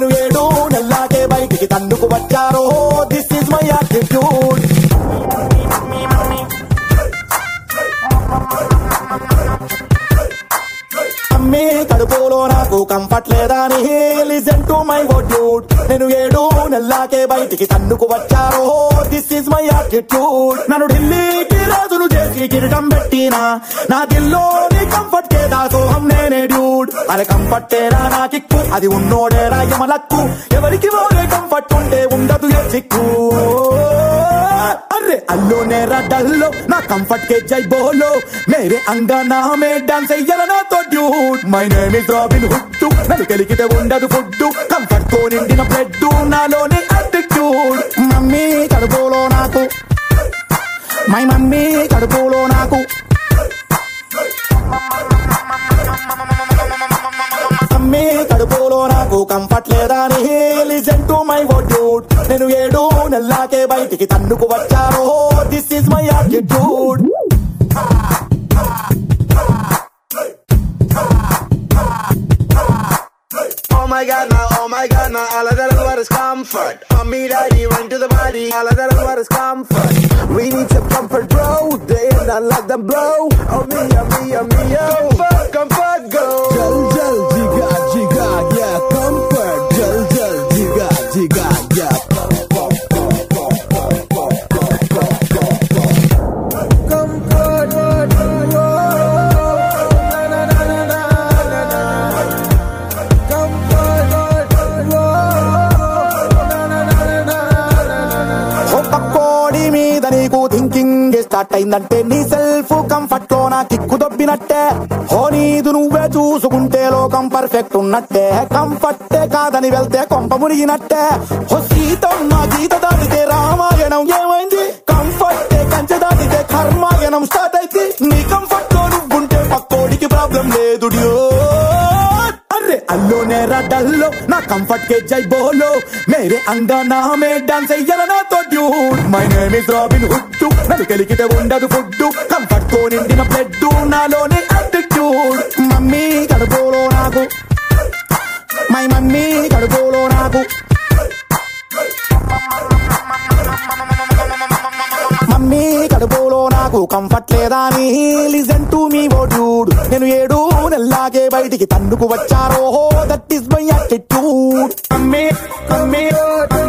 నేను ఏడు నెల్లాకే బయటికి తన్నుకు వచ్చారో దిస్ ఇస్ మై యాటిట్యూడ్ అమ్మి కడుపులో నాకు కంఫర్ట్ లేదా అని లిజన్ టు మై డ్యూడ్ నేను ఏడు నెల్లాకే బయటికి తన్నుకు వచ్చారో దిస్ ఇస్ మై యాటిట్యూడ్ నన్ను ఢిల్లీకి రాజులు చేసి కిరీటం పెట్టినా నా దిల్లోని కంఫర్ట్ కే దాసోహం నేనే డ్యూడ్ అరే కంఫర్ట్ ఏరా నా కిక్కు అది ఉన్నోడేరా యమలక్కు ఎవరికి ఓరే కంఫర్ట్ ఉంటే ఉండదు ఏ చిక్కు అరే అల్లో నేరా డల్లో నా కంఫర్ట్ के जय बोलो मेरे अंगना में डांस అయ్యాల నాతో dude my name is Robin Hood నన్ను కలిగితే ఉండదు ఫుడ్ కంఫర్ట్ తో నిండిన బ్లడ్ నాలోని అటిట్యూడ్ మమ్మీ కడుపులో నాకు మై మమ్మీ కడుపులో నాకు మమ్మీ కడుపులో నాకు కంఫర్ట్ లేదా అని లిజన్ టు మై డ్యూడ్ నేను ఏడు నెల్లాకే బయటికి తన్నుకు వచ్చారో this is my attitude Oh my god, now, oh my god, now all of that is what is comfort. Mommy, daddy, run to the body, all of that is what is comfort. We need some comfort, bro. They ain't not let them blow. Oh me, oh me, oh me, yo. Comfort, comfort, go. Jal jal jiga jiga yeah comfort jal jal jiga jiga yeah Comfort, whoa. Na, na, na, na, na, na, na. Comfort, whoa. Na, na, na, na, na, na, na. ఓ పక్కోడి మీద నీకు thinking start అయిందంటే నీ self comfort లో నా kick దొబ్బినట్టే ఓ నీదు నువ్వే చూసుకుంటే లోకం పర్ఫెక్ట్ ఉన్నట్టే కంఫర్టే కాదని వెళ్తే కొంప మునిగినట్టే ఓ సీతమ్మ గీత దాటితే రామాయణం ఏమైంది కంఫర్టే కంచె దాటితే కర్మాయణం స్టార్ట్ అయితే నీ కంఫర్ట్ లో నువ్వుంటే పక్కోడికి ప్రాబ్లం లేదు డ్యూడ్ అరే అల్లో నేరా డల్లో నా కంఫర్ట్ के जय बोलो मेरे अंगना में डांस అయ్యాల నాతో dude my name is Robin Hood నన్ను కలిగితే ఉండదు ఫుడ్ కంఫర్ట్ తో నిండిన బ్లడ్ నాలోని అటిట్యూడ్ మమ్మీ కడుపులో నాకు మై మమ్మీ కడుపులో నాకు మమ్మీ కడుపులో నాకు కంఫర్ట్ లేదా అని listen to me oh dude నేను ఏడు నెల్లాగే బయటికి తన్నుకు వచ్చారో that is my attitude mummy mummy